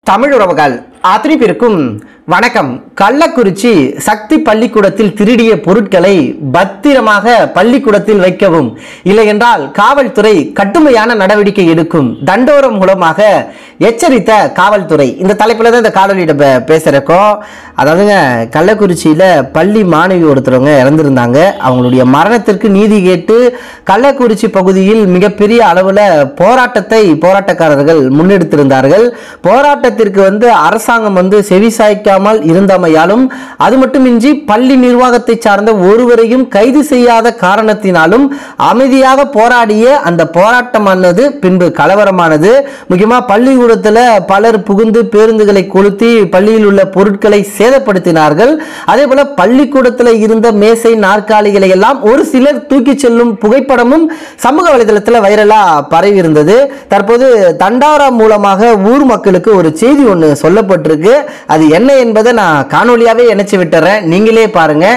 தமிழ் உறவுகள் அத்தனை பேருக்கும் வணக்கம் கள்ளக்குறிச்சி சக்தி பள்ளிக்கூடத்தில் திருடிய பொருட்களை பத்திரமாக பள்ளிக்கூடத்தில் வைக்கவும் இல்லை என்றால் காவல்துறை கடுமையான நடவடிக்கை எடுக்கும் தண்டோரம் மூலமாக எச்சரித்த காவல்துறை இந்த தலைப்பில் தான் இந்த காணொலியிட பே- பேசுறக்கோம் அதாவதுங்க கள்ளக்குறிச்சியில் பள்ளி மாணவி ஒருத்தரவங்க இறந்திருந்தாங்க அவங்களுடைய மரணத்திற்கு நீதி கேட்டு கள்ளக்குறிச்சி பகுதியில் மிகப்பெரிய அளவில் போராட்டத்தை போராட்டக்காரர்கள் முன்னெடுத்திருந்தார்கள் போராட்டத்திற்கு வந்து அரசாங்கம் வந்து செவிசாய்க்காமல் இருந்தமையாலும் அது மட்டுமின்றி பள்ளி நிர்வாகத்தை சார்ந்த ஒருவரையும் கைது செய்யாத காரணத்தினாலும் அமைதியாக போராடிய அந்த போராட்டமானது பின்பு கலவரமானது முக்கியமாக பள்ளிக்கூடத்தில் பலர் புகுந்து பேருந்துகளை கொளுத்தி பள்ளியில் உள்ள பொருட்களை சேதப்படுத்தினார்கள் அதே போல பள்ளிக்கூடத்தில் இருந்த மேசை நாற்காலிகளை எல்லாம் ஒரு சிலர் தூக்கி செல்லும் புகைப்படமும் சமூக வலைதளத்தில் வைரலா பரவி இருந்தது தற்போது தண்டாரா மூலமாக ஊர் மக்களுக்கு ஒரு செய்தி ஒன்று சொல்லப்பட்டிருக்கு அது என்ன என்பதை நான் காணொலியாவே இணைச்சு விட்டுறேன் நீங்களே பாருங்க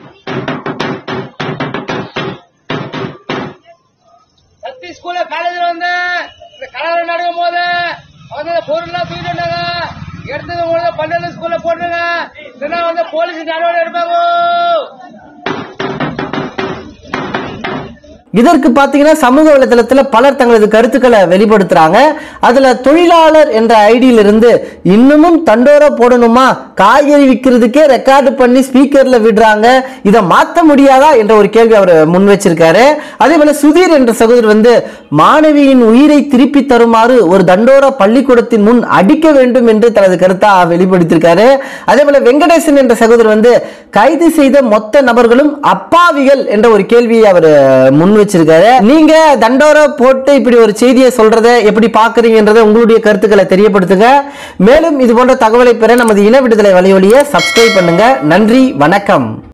சக்தி ஸ்கூல்ல காலேஜ்ல வந்து இந்த கலவரம் நடக்கும் போது அவங்க இந்த பொருள்லாம் தூக்கிட்டு வந்தாங்க எடுத்தது போது பன்னெண்டு ஸ்கூல்ல போட்டுங்க இல்லைன்னா வந்து போலீஸ் நடவடிக்கை எடுப்பாங்க இதற்கு பார்த்தீங்கன்னா சமூக வலைதளத்தில் பலர் தங்களது கருத்துக்களை வெளிப்படுத்துறாங்க அதுல தொழிலாளர் என்ற ஐடியில இருந்து இன்னமும் தண்டோரா போடணுமா காய்கறி விற்கிறதுக்கே ரெக்கார்டு பண்ணி ஸ்பீக்கர்ல விடுறாங்க இதை மாற்ற முடியாதா என்ற ஒரு கேள்வி அவர் முன் வச்சிருக்காரு அதே போல சுதீர் என்ற சகோதரர் வந்து மாணவியின் உயிரை திருப்பி தருமாறு ஒரு தண்டோரா பள்ளிக்கூடத்தின் முன் அடிக்க வேண்டும் என்று தனது கருத்தா வெளிப்படுத்தியிருக்காரு அதே போல வெங்கடேசன் என்ற சகோதரர் வந்து கைது செய்த மொத்த நபர்களும் அப்பாவிகள் என்ற ஒரு கேள்வியை அவர் முன் வச்சிருக்காரு நீங்க தண்டோரா போட்டு இப்படி ஒரு செய்தியை சொல்றதை எப்படி பாக்குறீங்கன்றதை உங்களுடைய கருத்துக்களை தெரியப்படுத்துங்க மேலும் இது போன்ற தகவலை பெற நமது இன விடுதலை வலையொலியை சப்ஸ்கிரைப் பண்ணுங்க நன்றி வணக்கம்